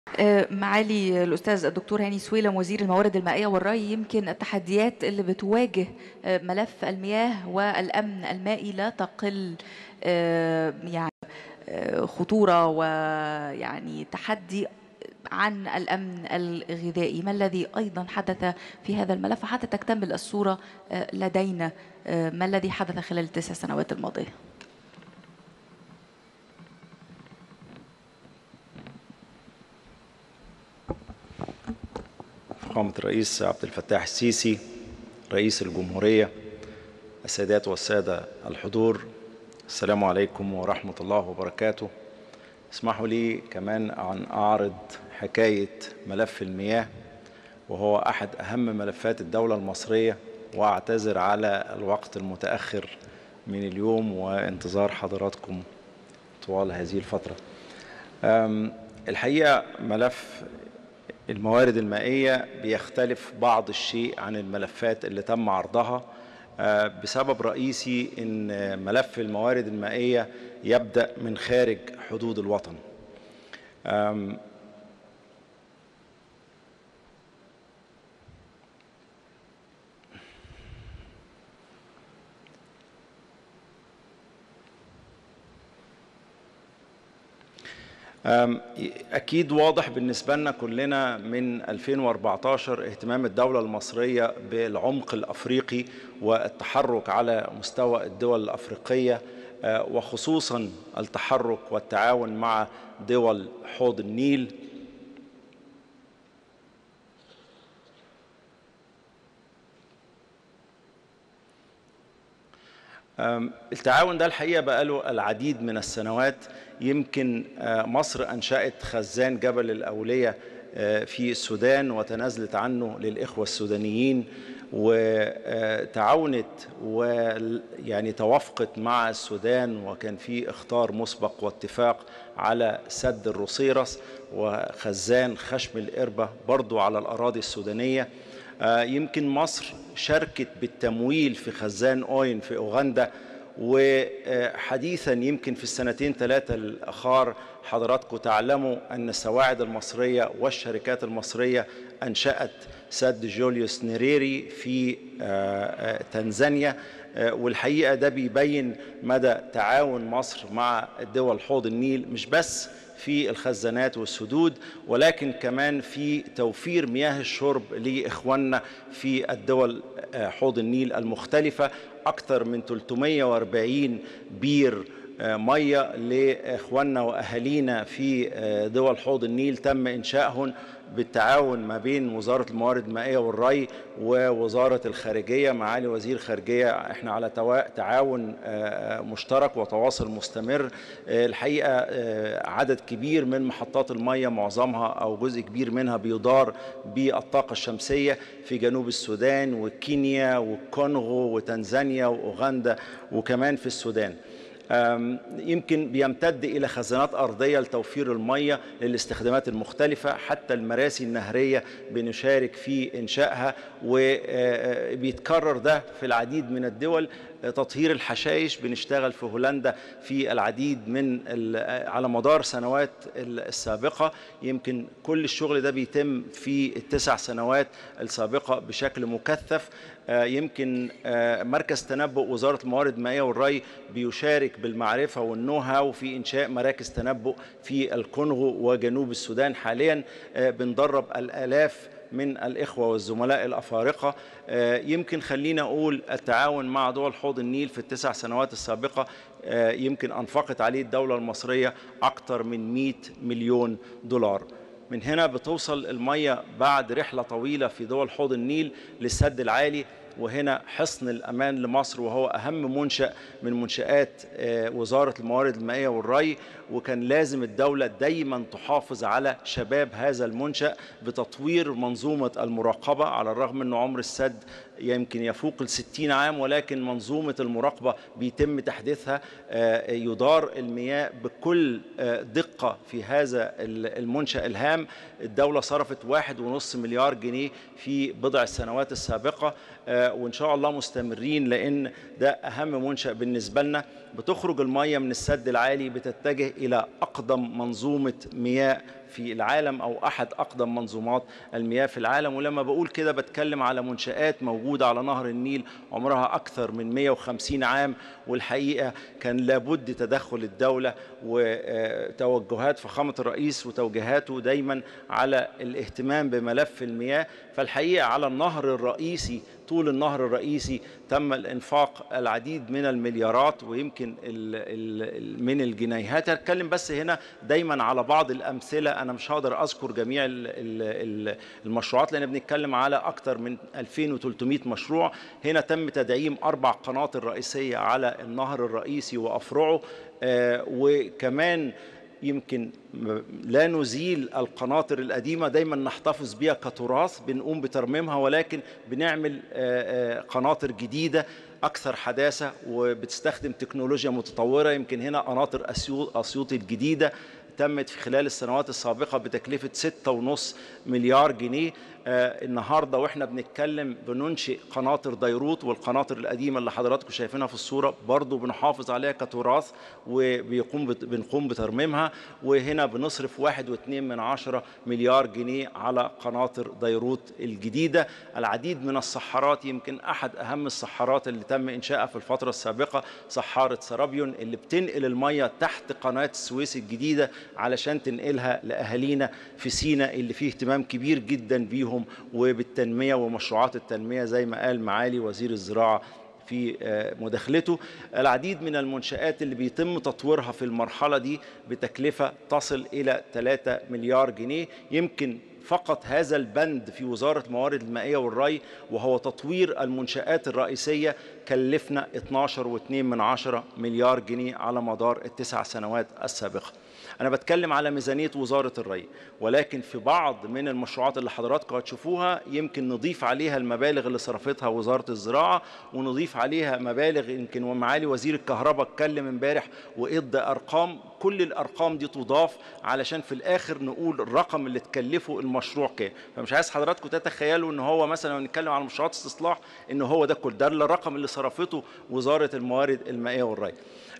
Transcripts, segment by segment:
معالي الأستاذ الدكتور هاني سويلم وزير الموارد المائية والري يمكن التحديات اللي بتواجه ملف المياه والأمن المائي لا تقل يعني خطورة ويعني تحدي عن الأمن الغذائي ما الذي أيضا حدث في هذا الملف حتى تكتمل الصورة لدينا ما الذي حدث خلال التسع سنوات الماضية فخامة الرئيس عبد الفتاح السيسي رئيس الجمهورية السادات والسادة الحضور السلام عليكم ورحمة الله وبركاته اسمحوا لي كمان أن أعرض حكاية ملف المياه وهو أحد أهم ملفات الدولة المصرية وأعتذر على الوقت المتأخر من اليوم وانتظار حضراتكم طوال هذه الفترة الحقيقة ملف الموارد المائية بيختلف بعض الشيء عن الملفات اللي تم عرضها بسبب رئيسي ان ملف الموارد المائية يبدأ من خارج حدود الوطن أكيد واضح بالنسبة لنا كلنا من 2014 اهتمام الدولة المصرية بالعمق الأفريقي والتحرك على مستوى الدول الأفريقية وخصوصا التحرك والتعاون مع دول حوض النيل التعاون ده الحقيقة بقاله العديد من السنوات يمكن مصر أنشأت خزان جبل الأولية في السودان وتنازلت عنه للإخوة السودانيين وتعاونت ويعني توافقت مع السودان وكان في اختار مسبق واتفاق على سد الروسيرس وخزان خشم الإربة برضو على الأراضي السودانية يمكن مصر شاركت بالتمويل في خزان أوين في أوغندا وحديثا يمكن في السنتين ثلاثة الأخار حضراتكم تعلموا أن السواعد المصرية والشركات المصرية أنشأت سد جوليوس نيريري في تنزانيا والحقيقة ده بيبين مدى تعاون مصر مع دول حوض النيل مش بس في الخزانات والسدود ولكن كمان في توفير مياه الشرب لإخواننا في الدول حوض النيل المختلفة أكثر من 340 بير مية لإخواننا وأهالينا في دول حوض النيل تم إنشائهم بالتعاون ما بين وزارة الموارد المائية والري ووزارة الخارجية معالي وزير الخارجية احنا على تعاون مشترك وتواصل مستمر الحقيقة عدد كبير من محطات المية معظمها أو جزء كبير منها بيدار بالطاقة الشمسية في جنوب السودان وكينيا والكونغو وتنزانيا وأوغندا وكمان في السودان يمكن بيمتد إلى خزانات أرضية لتوفير المية للاستخدامات المختلفة حتى المراسي النهرية بنشارك في إنشائها وبيتكرر ده في العديد من الدول تطهير الحشائش بنشتغل في هولندا في العديد من على مدار سنوات السابقة يمكن كل الشغل ده بيتم في التسع سنوات السابقة بشكل مكثف يمكن مركز تنبؤ وزارة الموارد المائية والري بيشارك بالمعرفة والنو هاو في إنشاء مراكز تنبؤ في الكونغو وجنوب السودان حاليا بندرب الآلاف من الإخوة والزملاء الأفارقة يمكن خلينا أقول التعاون مع دول حوض النيل في التسع سنوات السابقة يمكن أنفقت عليه الدولة المصرية أكثر من 100 مليون دولار من هنا بتوصل المية بعد رحلة طويلة في دول حوض النيل للسد العالي وهنا حصن الأمان لمصر وهو أهم منشأ من منشآت وزارة الموارد المائية والري وكان لازم الدولة دايما تحافظ على شباب هذا المنشأ بتطوير منظومة المراقبة على الرغم أن عمر السد يمكن يفوق الستين عام ولكن منظومة المراقبة بيتم تحديثها يدار المياه بكل دقة في هذا المنشأ الهام الدولة صرفت واحد ونص مليار جنيه في بضع السنوات السابقة وإن شاء الله مستمرين لأن ده أهم منشأ بالنسبة لنا بتخرج المية من السد العالي بتتجه إلى أقدم منظومة مياه في العالم او احد اقدم منظومات المياه في العالم ولما بقول كده بتكلم على منشات موجوده على نهر النيل عمرها اكثر من 150 عام والحقيقه كان لابد تدخل الدوله وتوجهات فخامه الرئيس وتوجيهاته دايما على الاهتمام بملف المياه فالحقيقه على النهر الرئيسي طول النهر الرئيسي تم الانفاق العديد من المليارات ويمكن ال ال من الجنيهات هتكلم بس هنا دايما على بعض الامثله انا مش هقدر اذكر جميع ال ال المشروعات لان بنتكلم على اكثر من 2300 مشروع هنا تم تدعيم اربع قناطر رئيسيه على النهر الرئيسي وافرعه آه وكمان يمكن لا نزيل القناطر القديمة دايما نحتفظ بها كتراث بنقوم بترميمها ولكن بنعمل قناطر جديدة أكثر حداثة وبتستخدم تكنولوجيا متطورة يمكن هنا قناطر أسيوط الجديدة تمت في خلال السنوات السابقة بتكلفة 6.5 مليار جنيه آه النهارده واحنا بنتكلم بننشئ قناطر ديروت والقناطر القديمه اللي حضراتكم شايفينها في الصوره برضو بنحافظ عليها كتراث وبيقوم بت... بنقوم بترميمها وهنا بنصرف واحد واثنين من عشرة مليار جنيه على قناطر ديروت الجديده العديد من الصحارات يمكن احد اهم الصحارات اللي تم انشائها في الفتره السابقه صحاره سرابيون اللي بتنقل الميه تحت قناه السويس الجديده علشان تنقلها لاهالينا في سينا اللي فيه اهتمام كبير جدا بيهم بيهم وبالتنميه ومشروعات التنميه زي ما قال معالي وزير الزراعه في مداخلته العديد من المنشآت اللي بيتم تطويرها في المرحلة دي بتكلفة تصل إلى 3 مليار جنيه يمكن فقط هذا البند في وزارة الموارد المائية والري وهو تطوير المنشآت الرئيسية كلفنا 12.2 من عشرة مليار جنيه على مدار التسع سنوات السابقة أنا بتكلم على ميزانية وزارة الري ولكن في بعض من المشروعات اللي حضراتكم هتشوفوها يمكن نضيف عليها المبالغ اللي صرفتها وزارة الزراعة ونضيف عليها مبالغ يمكن ومعالي وزير الكهرباء اتكلم امبارح وادى أرقام كل الأرقام دي تضاف علشان في الآخر نقول الرقم اللي تكلفه المشروع كام فمش عايز حضراتكم تتخيلوا ان هو مثلا نتكلم على مشروعات استصلاح ان هو ده كل ده الرقم اللي صرفته وزارة الموارد المائية والري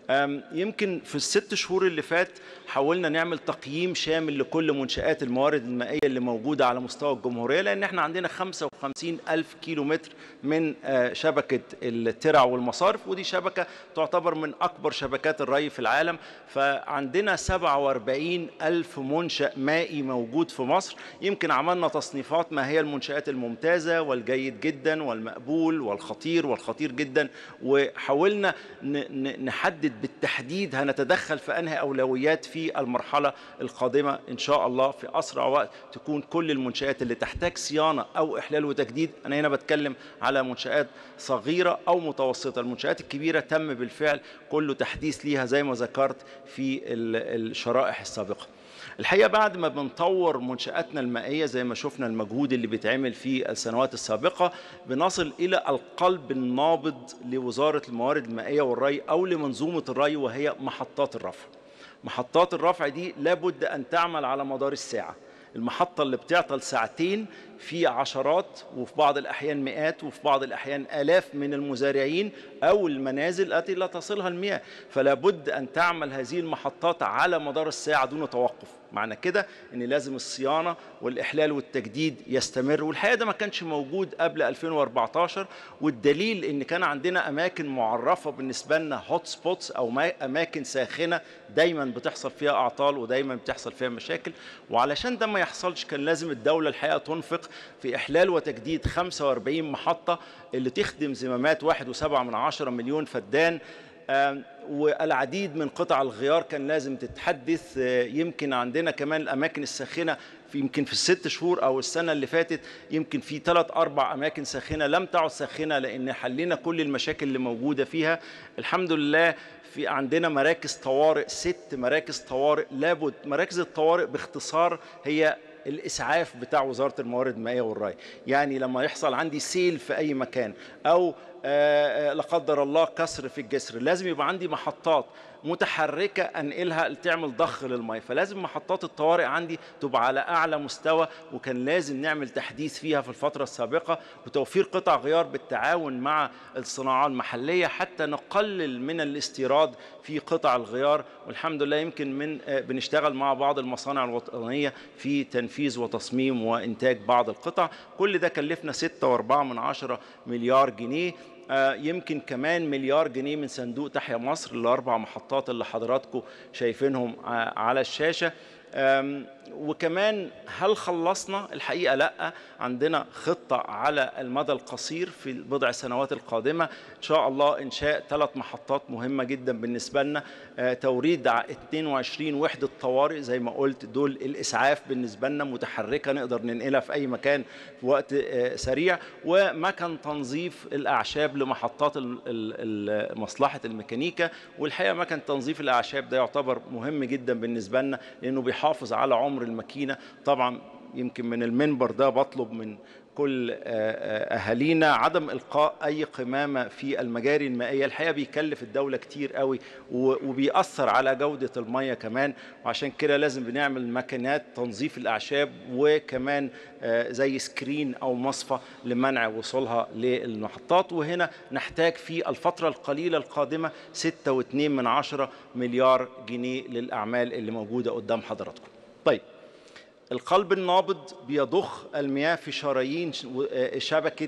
يمكن في الست شهور اللي فات حاولنا نعمل تقييم شامل لكل منشآت الموارد المائية اللي موجودة على مستوى الجمهورية لأن احنا عندنا 55 ألف كيلو متر من شبكة الترع والمصارف ودي شبكة تعتبر من أكبر شبكات الري في العالم فعندنا 47 ألف منشأ مائي موجود في مصر يمكن عملنا تصنيفات ما هي المنشآت الممتازة والجيد جدا والمقبول والخطير والخطير جدا وحاولنا نحدد بالتحديد هنتدخل في أنهي أولويات في المرحلة القادمة إن شاء الله في أسرع وقت تكون كل المنشآت اللي تحتاج صيانة أو إحلال وتجديد أنا هنا بتكلم على منشآت صغيرة أو متوسطة المنشآت الكبيرة تم بالفعل كله تحديث ليها زي ما ذكرت في الشرائح السابقة الحقيقه بعد ما بنطور منشاتنا المائيه زي ما شفنا المجهود اللي بيتعمل في السنوات السابقه بنصل الى القلب النابض لوزاره الموارد المائيه والري او لمنظومه الري وهي محطات الرفع محطات الرفع دي لابد ان تعمل على مدار الساعه المحطة اللي بتعطل ساعتين في عشرات وفي بعض الأحيان مئات وفي بعض الأحيان آلاف من المزارعين أو المنازل التي لا تصلها المياه فلا بد أن تعمل هذه المحطات على مدار الساعة دون توقف معنى كده ان لازم الصيانه والاحلال والتجديد يستمر والحقيقه ده ما كانش موجود قبل 2014 والدليل ان كان عندنا اماكن معرفه بالنسبه لنا هوت سبوتس او اماكن ساخنه دايما بتحصل فيها اعطال ودايما بتحصل فيها مشاكل وعلشان ده ما يحصلش كان لازم الدوله الحقيقه تنفق في احلال وتجديد 45 محطه اللي تخدم زمامات 1.7 من عشرة مليون فدان والعديد من قطع الغيار كان لازم تتحدث يمكن عندنا كمان الاماكن الساخنه في يمكن في الست شهور او السنه اللي فاتت يمكن في ثلاث اربع اماكن ساخنه لم تعد ساخنه لان حلينا كل المشاكل اللي موجوده فيها الحمد لله في عندنا مراكز طوارئ ست مراكز طوارئ لابد مراكز الطوارئ باختصار هي الاسعاف بتاع وزاره الموارد المائيه والري يعني لما يحصل عندي سيل في اي مكان او لا قدر الله كسر في الجسر لازم يبقى عندي محطات متحركه انقلها تعمل ضخ للميه فلازم محطات الطوارئ عندي تبقى على اعلى مستوى وكان لازم نعمل تحديث فيها في الفتره السابقه وتوفير قطع غيار بالتعاون مع الصناعات المحليه حتى نقلل من الاستيراد في قطع الغيار والحمد لله يمكن من بنشتغل مع بعض المصانع الوطنيه في تنفيذ وتصميم وانتاج بعض القطع كل ده كلفنا 6.4 من عشرة مليار جنيه يمكن كمان مليار جنيه من صندوق تحيا مصر الاربع محطات اللي حضراتكم شايفينهم على الشاشه وكمان هل خلصنا الحقيقه لا عندنا خطه على المدى القصير في البضع سنوات القادمه ان شاء الله انشاء ثلاث محطات مهمه جدا بالنسبه لنا توريد 22 وحده طوارئ زي ما قلت دول الاسعاف بالنسبه لنا متحركه نقدر ننقلها في اي مكان في وقت سريع ومكن تنظيف الاعشاب لمحطات مصلحه الميكانيكا والحقيقه مكن تنظيف الاعشاب ده يعتبر مهم جدا بالنسبه لنا لانه بيحافظ على عمر الماكينه طبعا يمكن من المنبر ده بطلب من كل اهالينا عدم القاء اي قمامه في المجاري المائيه الحقيقه بيكلف الدوله كتير قوي وبيأثر على جوده الميه كمان وعشان كده لازم بنعمل ماكينات تنظيف الاعشاب وكمان زي سكرين او مصفى لمنع وصولها للمحطات وهنا نحتاج في الفتره القليله القادمه 6.2 من عشرة مليار جنيه للاعمال اللي موجوده قدام حضراتكم طيب القلب النابض بيضخ المياه في شرايين شبكة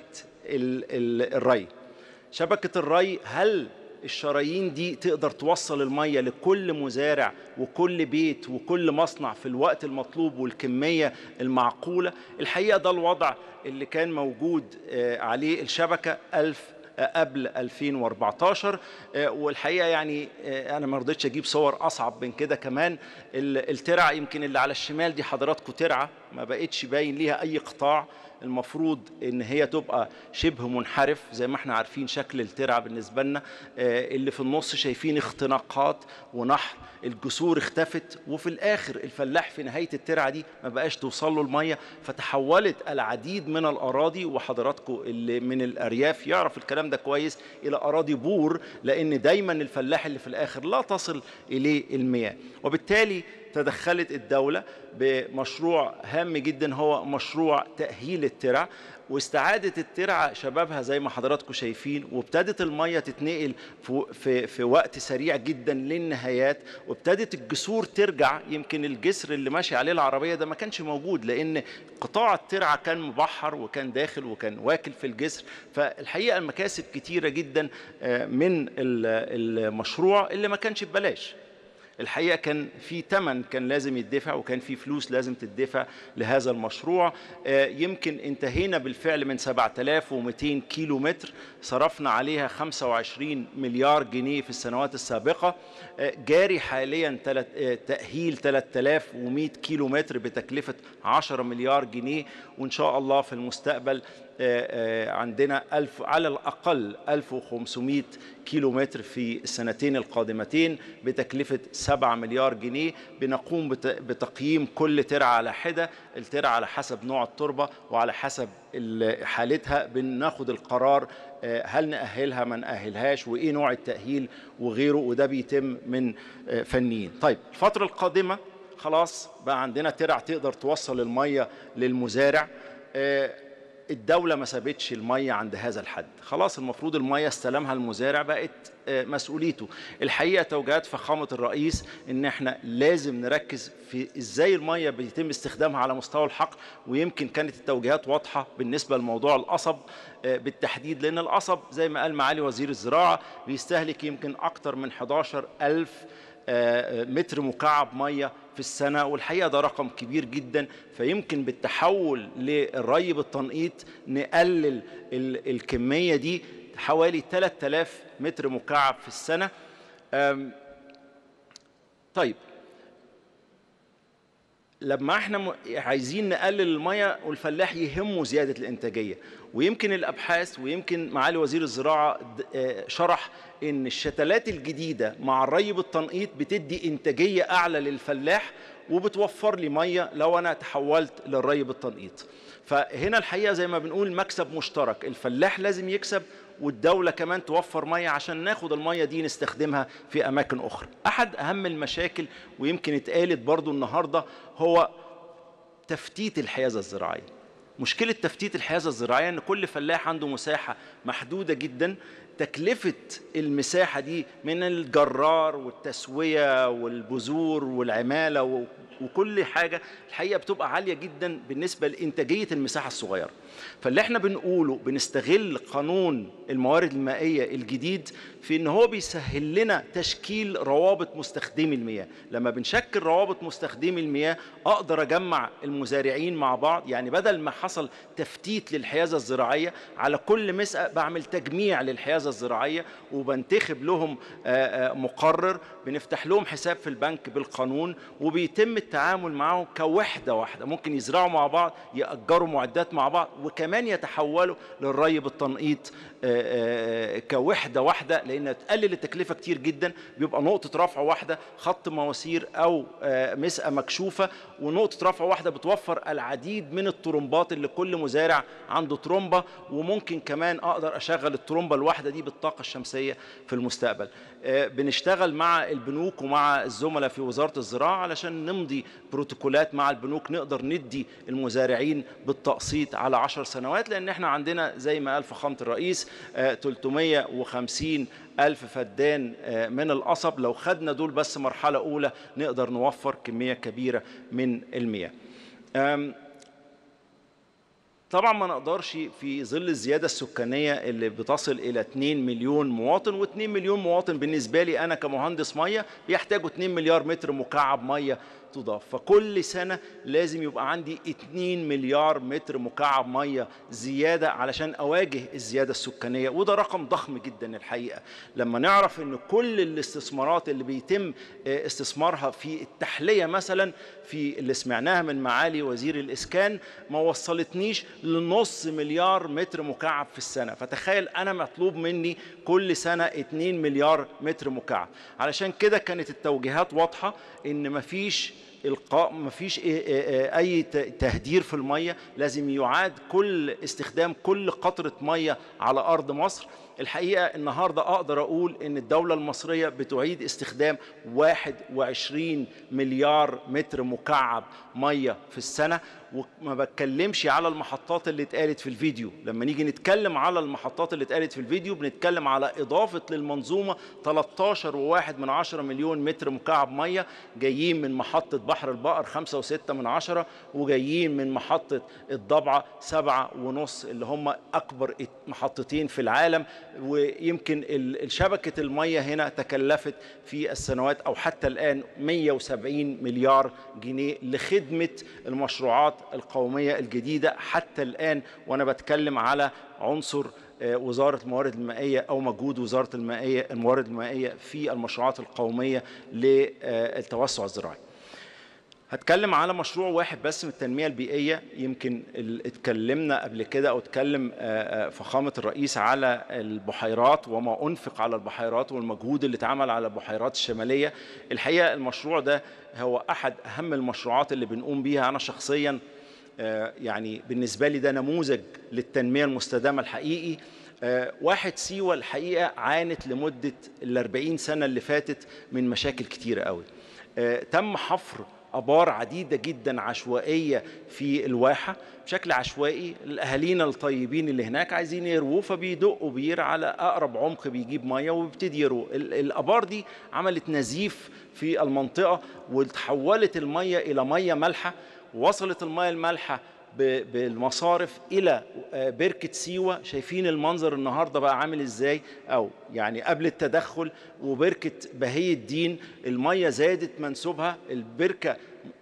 الري شبكة الري هل الشرايين دي تقدر توصل المية لكل مزارع وكل بيت وكل مصنع في الوقت المطلوب والكمية المعقولة الحقيقة ده الوضع اللي كان موجود عليه الشبكة ألف قبل 2014 والحقيقه يعني انا ما رضيتش اجيب صور اصعب من كده كمان الترعه يمكن اللي على الشمال دي حضراتكم ترعه ما بقتش باين ليها اي قطاع المفروض ان هي تبقى شبه منحرف زي ما احنا عارفين شكل الترعه بالنسبه لنا اللي في النص شايفين اختناقات ونحر الجسور اختفت وفي الاخر الفلاح في نهايه الترعه دي ما بقاش توصل له الميه فتحولت العديد من الاراضي وحضراتكم اللي من الارياف يعرف الكلام ده كويس الى اراضي بور لان دايما الفلاح اللي في الاخر لا تصل اليه المياه وبالتالي تدخلت الدولة بمشروع هام جدا هو مشروع تأهيل الترع واستعادة الترعة شبابها زي ما حضراتكم شايفين وابتدت المية تتنقل في, في, في وقت سريع جدا للنهايات وابتدت الجسور ترجع يمكن الجسر اللي ماشي عليه العربية ده ما كانش موجود لأن قطاع الترعة كان مبحر وكان داخل وكان واكل في الجسر فالحقيقة المكاسب كتيرة جدا من المشروع اللي ما كانش ببلاش الحقيقه كان في ثمن كان لازم يدفع وكان في فلوس لازم تدفع لهذا المشروع يمكن انتهينا بالفعل من 7200 كيلو متر صرفنا عليها 25 مليار جنيه في السنوات السابقه جاري حاليا تاهيل 3100 كيلو متر بتكلفه 10 مليار جنيه وان شاء الله في المستقبل عندنا ألف على الأقل 1500 كيلو متر في السنتين القادمتين بتكلفة 7 مليار جنيه بنقوم بتقييم كل ترعة على حدة الترعة على حسب نوع التربة وعلى حسب حالتها بناخد القرار هل نأهلها ما نأهلهاش وإيه نوع التأهيل وغيره وده بيتم من فنيين طيب الفترة القادمة خلاص بقى عندنا ترع تقدر توصل المية للمزارع الدولة ما سابتش المية عند هذا الحد خلاص المفروض المية استلمها المزارع بقت مسؤوليته الحقيقة توجيهات فخامة الرئيس ان احنا لازم نركز في ازاي المية بيتم استخدامها على مستوى الحقل ويمكن كانت التوجيهات واضحة بالنسبة لموضوع القصب بالتحديد لان القصب زي ما قال معالي وزير الزراعة بيستهلك يمكن اكتر من 11 ألف متر مكعب ميه في السنه والحقيقه ده رقم كبير جدا فيمكن بالتحول للري بالتنقيط نقلل الكميه دي حوالي 3000 متر مكعب في السنه طيب لما احنا عايزين نقلل الميه والفلاح يهمه زياده الانتاجيه ويمكن الابحاث ويمكن معالي وزير الزراعه شرح ان الشتلات الجديده مع الري بالتنقيط بتدي انتاجيه اعلى للفلاح وبتوفر لي ميه لو انا تحولت للري بالتنقيط فهنا الحقيقه زي ما بنقول مكسب مشترك الفلاح لازم يكسب والدولة كمان توفر مية عشان ناخد المية دي نستخدمها في أماكن أخرى أحد أهم المشاكل ويمكن اتقالت برضو النهاردة هو تفتيت الحيازة الزراعية مشكلة تفتيت الحيازة الزراعية أن كل فلاح عنده مساحة محدودة جدا تكلفة المساحة دي من الجرار والتسوية والبذور والعمالة وكل حاجة الحقيقة بتبقى عالية جدا بالنسبة لإنتاجية المساحة الصغيرة فاللي احنا بنقوله بنستغل قانون الموارد المائية الجديد في ان هو بيسهل لنا تشكيل روابط مستخدمي المياه لما بنشكل روابط مستخدمي المياه اقدر اجمع المزارعين مع بعض يعني بدل ما حصل تفتيت للحيازة الزراعية على كل مسأة بعمل تجميع للحيازة الزراعية وبنتخب لهم مقرر بنفتح لهم حساب في البنك بالقانون وبيتم التعامل معهم كوحدة واحدة ممكن يزرعوا مع بعض يأجروا معدات مع بعض وكمان يتحولوا للري بالتنقيط كوحدة واحدة لأنها تقلل التكلفة كتير جدا بيبقى نقطة رفع واحدة خط مواسير أو مسأة مكشوفة ونقطة رفع واحدة بتوفر العديد من الطرمبات اللي كل مزارع عنده طرمبة وممكن كمان أقدر أشغل الطرمبة الواحدة دي بالطاقة الشمسية في المستقبل بنشتغل مع البنوك ومع الزملاء في وزارة الزراعة علشان نمضي بروتوكولات مع البنوك نقدر ندي المزارعين بالتقسيط على عشر سنوات لأن احنا عندنا زي ما قال فخامة الرئيس 350 ألف فدان من القصب لو خدنا دول بس مرحلة أولى نقدر نوفر كمية كبيرة من المياه طبعا ما نقدرش في ظل الزياده السكانيه اللي بتصل الى 2 مليون مواطن و2 مليون مواطن بالنسبه لي انا كمهندس ميه بيحتاجوا 2 مليار متر مكعب ميه تضاف فكل سنة لازم يبقى عندي 2 مليار متر مكعب مية زيادة علشان أواجه الزيادة السكانية وده رقم ضخم جدا الحقيقة لما نعرف أن كل الاستثمارات اللي بيتم استثمارها في التحلية مثلا في اللي سمعناها من معالي وزير الإسكان ما وصلتنيش لنص مليار متر مكعب في السنة فتخيل أنا مطلوب مني كل سنة 2 مليار متر مكعب علشان كده كانت التوجيهات واضحة إن مفيش القاء مفيش اي تهدير في الميه لازم يعاد كل استخدام كل قطره ميه على ارض مصر الحقيقه النهارده اقدر اقول ان الدوله المصريه بتعيد استخدام 21 مليار متر مكعب ميه في السنه وما بتكلمش على المحطات اللي اتقالت في الفيديو لما نيجي نتكلم على المحطات اللي اتقالت في الفيديو بنتكلم على إضافة للمنظومة 13 وواحد من عشرة مليون متر مكعب مية جايين من محطة بحر البقر 5 وستة من عشرة وجايين من محطة الضبعة سبعة ونص اللي هم أكبر محطتين في العالم ويمكن شبكة المية هنا تكلفت في السنوات أو حتى الآن 170 مليار جنيه لخدمة المشروعات القومية الجديدة حتى الآن وأنا بتكلم على عنصر وزارة الموارد المائية أو مجهود وزارة المائية الموارد المائية في المشروعات القومية للتوسع الزراعي هتكلم على مشروع واحد بس من التنمية البيئية يمكن اتكلمنا قبل كده أو اتكلم فخامة الرئيس على البحيرات وما أنفق على البحيرات والمجهود اللي اتعمل على البحيرات الشمالية الحقيقة المشروع ده هو أحد أهم المشروعات اللي بنقوم بيها أنا شخصيا يعني بالنسبة لي ده نموذج للتنمية المستدامة الحقيقي واحد سيوة الحقيقة عانت لمدة الأربعين سنة اللي فاتت من مشاكل كتيرة قوي تم حفر ابار عديده جدا عشوائيه في الواحه بشكل عشوائي الاهالينا الطيبين اللي هناك عايزين يرووا فبيدقوا بير على اقرب عمق بيجيب ميه وبيبتدي يرووا الابار دي عملت نزيف في المنطقه وتحولت الميه الى ميه مالحه وصلت الميه المالحه بالمصارف الى بركه سيوه شايفين المنظر النهارده بقى عامل ازاي او يعني قبل التدخل وبركه بهي الدين الميه زادت منسوبها البركه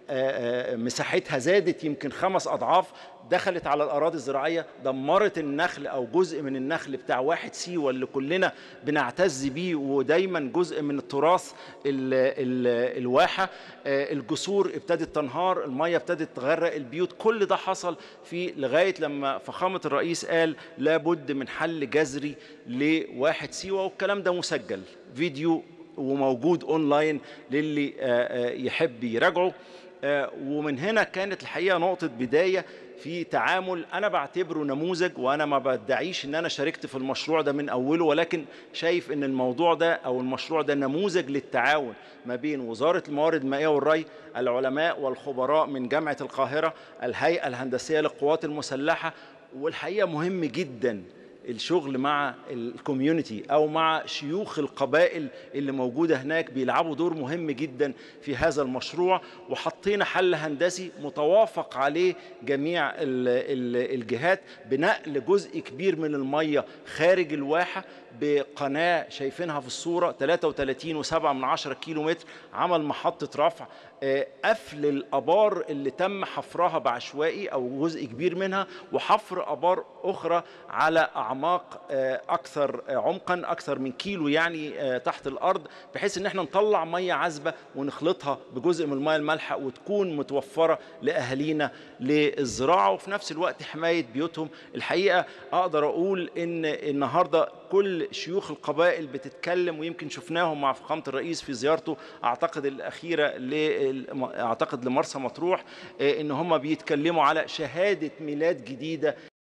مساحتها زادت يمكن خمس اضعاف دخلت على الاراضي الزراعيه دمرت النخل او جزء من النخل بتاع واحد سيوه اللي كلنا بنعتز بيه ودايما جزء من التراث ال ال الواحه الجسور ابتدت تنهار الميه ابتدت تغرق البيوت كل ده حصل في لغايه لما فخامه الرئيس قال لابد من حل جذري لواحد سيوه والكلام ده مسجل فيديو وموجود اونلاين للي يحب يراجعه ومن هنا كانت الحقيقة نقطة بداية في تعامل انا بعتبره نموذج وانا ما بدعيش ان انا شاركت في المشروع ده من اوله ولكن شايف ان الموضوع ده او المشروع ده نموذج للتعاون ما بين وزاره الموارد المائيه والري العلماء والخبراء من جامعه القاهره الهيئه الهندسيه للقوات المسلحه والحقيقه مهم جدا الشغل مع الكوميونتي او مع شيوخ القبائل اللي موجوده هناك بيلعبوا دور مهم جدا في هذا المشروع وحطينا حل هندسي متوافق عليه جميع الجهات بنقل جزء كبير من الميه خارج الواحه بقناه شايفينها في الصوره 33.7 من 10 كيلو متر عمل محطه رفع قفل الابار اللي تم حفرها بعشوائي او جزء كبير منها وحفر ابار اخرى على اعماق اكثر عمقا اكثر من كيلو يعني تحت الارض بحيث ان احنا نطلع ميه عذبه ونخلطها بجزء من الميه المالحه وتكون متوفره لاهالينا للزراعه وفي نفس الوقت حمايه بيوتهم الحقيقه اقدر اقول ان النهارده كل شيوخ القبائل بتتكلم ويمكن شفناهم مع فخامه الرئيس في زيارته اعتقد الاخيره ل اعتقد لمرسى مطروح ان هم بيتكلموا على شهاده ميلاد جديده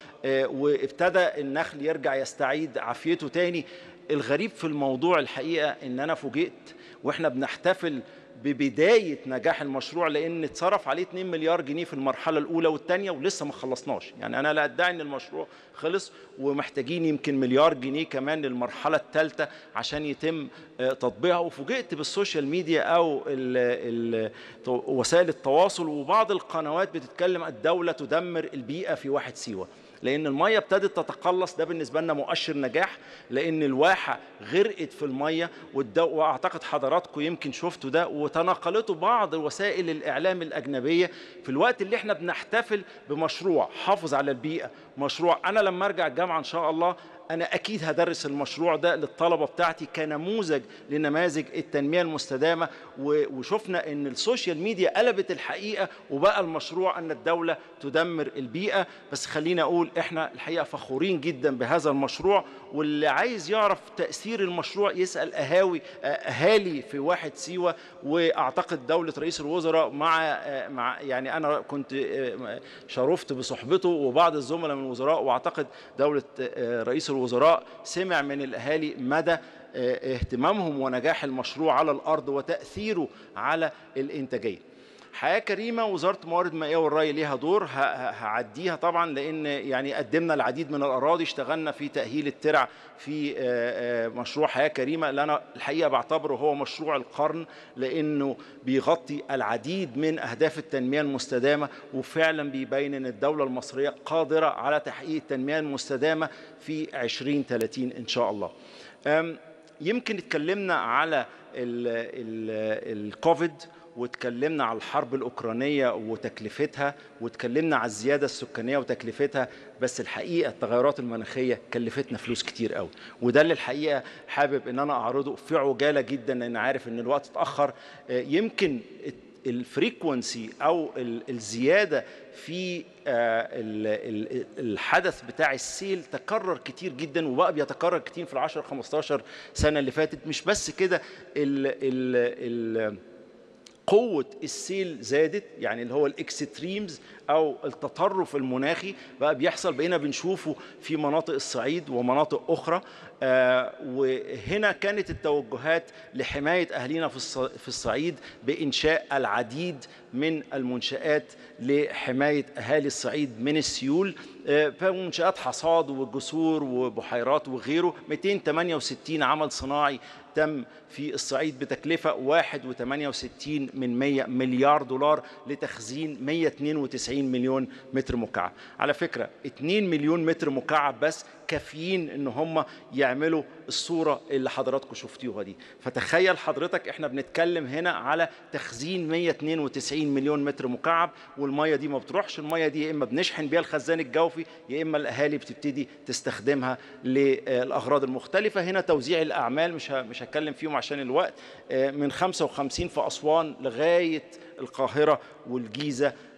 وابتدى النخل يرجع يستعيد عافيته تاني الغريب في الموضوع الحقيقه ان انا فوجئت واحنا بنحتفل ببداية نجاح المشروع لأن اتصرف عليه 2 مليار جنيه في المرحلة الأولى والثانية ولسه ما خلصناش يعني أنا لا أدعي أن المشروع خلص ومحتاجين يمكن مليار جنيه كمان للمرحلة الثالثة عشان يتم تطبيقها وفوجئت بالسوشيال ميديا أو ال ال وسائل التواصل وبعض القنوات بتتكلم الدولة تدمر البيئة في واحد سيوة لان الميه ابتدت تتقلص ده بالنسبه لنا مؤشر نجاح لان الواحه غرقت في الميه واعتقد حضراتكم يمكن شفتوا ده وتناقلته بعض وسائل الاعلام الاجنبيه في الوقت اللي احنا بنحتفل بمشروع حافظ على البيئه مشروع انا لما ارجع الجامعه ان شاء الله انا اكيد هدرس المشروع ده للطلبه بتاعتي كنموذج لنماذج التنميه المستدامه وشفنا ان السوشيال ميديا قلبت الحقيقه وبقى المشروع ان الدوله تدمر البيئه بس خلينا اقول احنا الحقيقه فخورين جدا بهذا المشروع واللي عايز يعرف تاثير المشروع يسال اهاوي اهالي في واحد سيوه واعتقد دوله رئيس الوزراء مع مع يعني انا كنت شرفت بصحبته وبعض الزملاء من الوزراء واعتقد دوله رئيس الوزراء سمع من الاهالي مدى اهتمامهم ونجاح المشروع على الارض وتاثيره على الانتاجيه. حياه كريمه وزاره الموارد المائيه والري ليها دور هعديها طبعا لان يعني قدمنا العديد من الاراضي اشتغلنا في تاهيل الترع في مشروع حياه كريمه اللي انا الحقيقه بعتبره هو مشروع القرن لانه بيغطي العديد من اهداف التنميه المستدامه وفعلا بيبين ان الدوله المصريه قادره على تحقيق التنميه المستدامه في 2030 ان شاء الله. يمكن اتكلمنا على الكوفيد واتكلمنا على الحرب الأوكرانية وتكلفتها واتكلمنا على الزيادة السكانية وتكلفتها بس الحقيقة التغيرات المناخية كلفتنا فلوس كتير قوي وده اللي الحقيقة حابب ان انا اعرضه في عجالة جدا لان عارف ان الوقت اتأخر يمكن الفريكونسي او الزياده في الحدث بتاع السيل تكرر كتير جدا وبقى بيتكرر كتير في العشر 15 سنه اللي فاتت مش بس كده ال ال ال قوة السيل زادت يعني اللي هو الاكستريمز او التطرف المناخي بقى بيحصل بقينا بنشوفه في مناطق الصعيد ومناطق اخرى آه وهنا كانت التوجهات لحمايه اهالينا في في الصعيد بانشاء العديد من المنشات لحمايه اهالي الصعيد من السيول آه فمنشات حصاد وجسور وبحيرات وغيره 268 عمل صناعي تم في الصعيد بتكلفة 1.68 من 100 مليار دولار لتخزين 192 مليون متر مكعب على فكرة 2 مليون متر مكعب بس كافيين ان هم يعملوا الصورة اللي حضراتكم شفتوها دي فتخيل حضرتك احنا بنتكلم هنا على تخزين 192 مليون متر مكعب والمية دي ما بتروحش المية دي يا اما بنشحن بيها الخزان الجوفي يا اما الاهالي بتبتدي تستخدمها للاغراض المختلفة هنا توزيع الاعمال مش مش هتكلم فيهم عشان الوقت من 55 في اسوان لغاية القاهرة والجيزة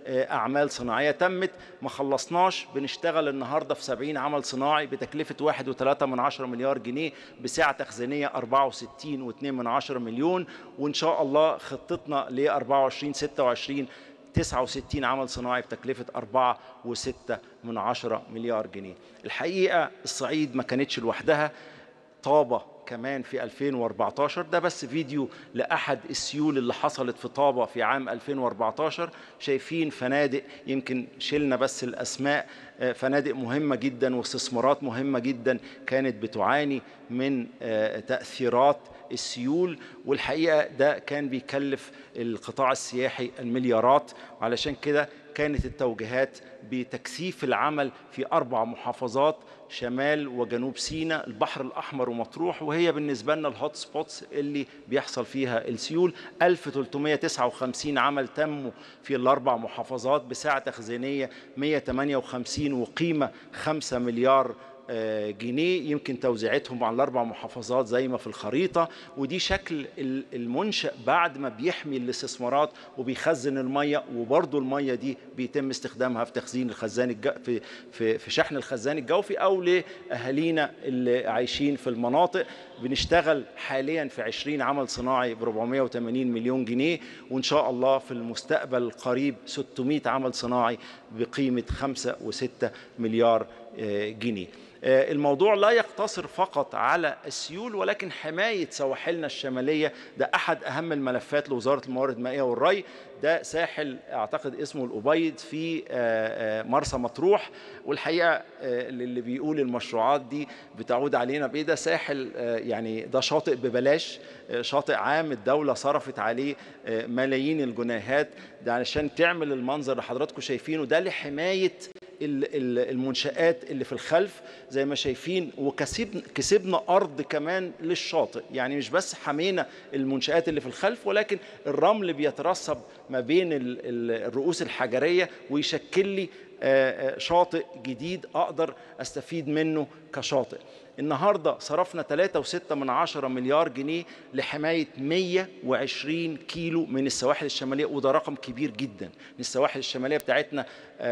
أعمال صناعية تمت ما خلصناش بنشتغل النهاردة في 70 عمل صناعي بتكلفة 1.3 من عشرة مليار جنيه بسعة تخزينية 64.2 من عشرة مليون وإن شاء الله خطتنا ل 24 26 69 عمل صناعي بتكلفة 4.6 من عشرة مليار جنيه الحقيقة الصعيد ما كانتش لوحدها طابة كمان في 2014 ده بس فيديو لأحد السيول اللي حصلت في طابة في عام 2014 شايفين فنادق يمكن شلنا بس الأسماء فنادق مهمة جدا واستثمارات مهمة جدا كانت بتعاني من تأثيرات السيول والحقيقة ده كان بيكلف القطاع السياحي المليارات وعلشان كده كانت التوجيهات بتكثيف العمل في أربع محافظات شمال وجنوب سيناء البحر الأحمر ومطروح وهي بالنسبة لنا الهوت سبوتس اللي بيحصل فيها السيول 1359 عمل تموا في الأربع محافظات بسعة تخزينية 158 وقيمة 5 مليار جنيه يمكن توزيعتهم على الاربع محافظات زي ما في الخريطه ودي شكل المنشا بعد ما بيحمي الاستثمارات وبيخزن الميه وبرضه الميه دي بيتم استخدامها في تخزين الخزان الجو في في في شحن الخزان الجوفي او لاهالينا اللي عايشين في المناطق بنشتغل حاليا في 20 عمل صناعي ب 480 مليون جنيه وان شاء الله في المستقبل القريب 600 عمل صناعي بقيمه 5 و6 مليار جنيه الموضوع لا يقتصر فقط على السيول ولكن حماية سواحلنا الشمالية ده أحد أهم الملفات لوزارة الموارد المائية والري ده ساحل أعتقد اسمه الأبيض في مرسى مطروح والحقيقة اللي بيقول المشروعات دي بتعود علينا بإيه ده ساحل يعني ده شاطئ ببلاش شاطئ عام الدولة صرفت عليه ملايين الجنيهات ده علشان تعمل المنظر اللي حضراتكم شايفينه ده لحماية المنشآت اللي في الخلف زي ما شايفين وكسبنا كسبنا أرض كمان للشاطئ يعني مش بس حمينا المنشآت اللي في الخلف ولكن الرمل بيترسب ما بين الرؤوس الحجرية ويشكل لي شاطئ جديد أقدر أستفيد منه كشاطئ النهارده صرفنا 3.6 من عشرة مليار جنيه لحماية 120 كيلو من السواحل الشمالية وده رقم كبير جدا السواحل الشمالية بتاعتنا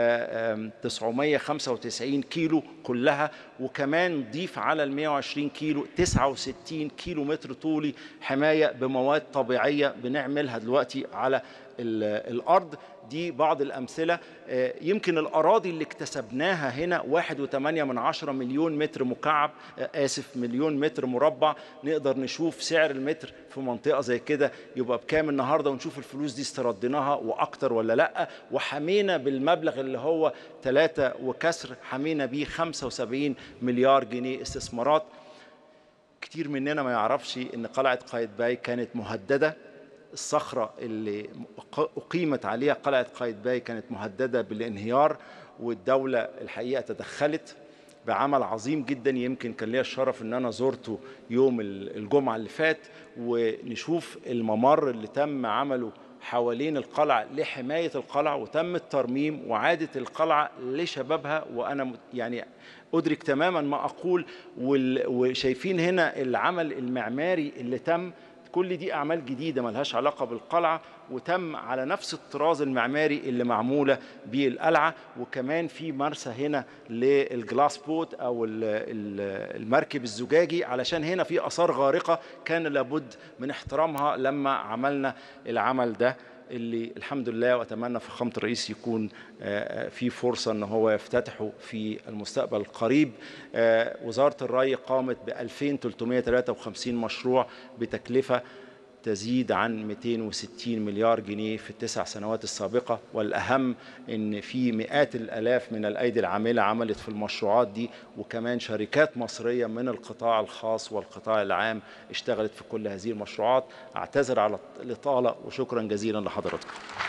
995 كيلو كلها وكمان نضيف على ال 120 كيلو 69 كيلو متر طولي حماية بمواد طبيعية بنعملها دلوقتي على الأرض دي بعض الأمثلة يمكن الأراضي اللي اكتسبناها هنا واحد وثمانية من عشرة مليون متر مكعب آسف مليون متر مربع نقدر نشوف سعر المتر في منطقة زي كده يبقى بكام النهاردة ونشوف الفلوس دي استرديناها وأكتر ولا لأ وحمينا بالمبلغ اللي هو ثلاثة وكسر حمينا بيه 75 مليار جنيه استثمارات كتير مننا ما يعرفش ان قلعة قايتباي كانت مهددة الصخرة اللي أقيمت عليها قلعة قايتباي كانت مهددة بالانهيار والدولة الحقيقة تدخلت بعمل عظيم جدا يمكن كان ليا الشرف ان انا زرته يوم الجمعة اللي فات ونشوف الممر اللي تم عمله حوالين القلعة لحماية القلعة وتم الترميم وعادة القلعة لشبابها وأنا يعني أدرك تماما ما أقول وشايفين هنا العمل المعماري اللي تم كل دي أعمال جديدة ملهاش علاقة بالقلعة وتم على نفس الطراز المعماري اللي معمولة بالقلعة وكمان في مرسى هنا للجلاس بوت أو المركب الزجاجي علشان هنا في آثار غارقة كان لابد من احترامها لما عملنا العمل ده اللي الحمد لله واتمنى فخامه الرئيس يكون في فرصه ان هو يفتتحه في المستقبل القريب وزاره الري قامت ب 2353 مشروع بتكلفه تزيد عن 260 مليار جنيه في التسع سنوات السابقة والأهم أن في مئات الألاف من الأيدي العاملة عملت في المشروعات دي وكمان شركات مصرية من القطاع الخاص والقطاع العام اشتغلت في كل هذه المشروعات أعتذر على الإطالة وشكرا جزيلا لحضراتكم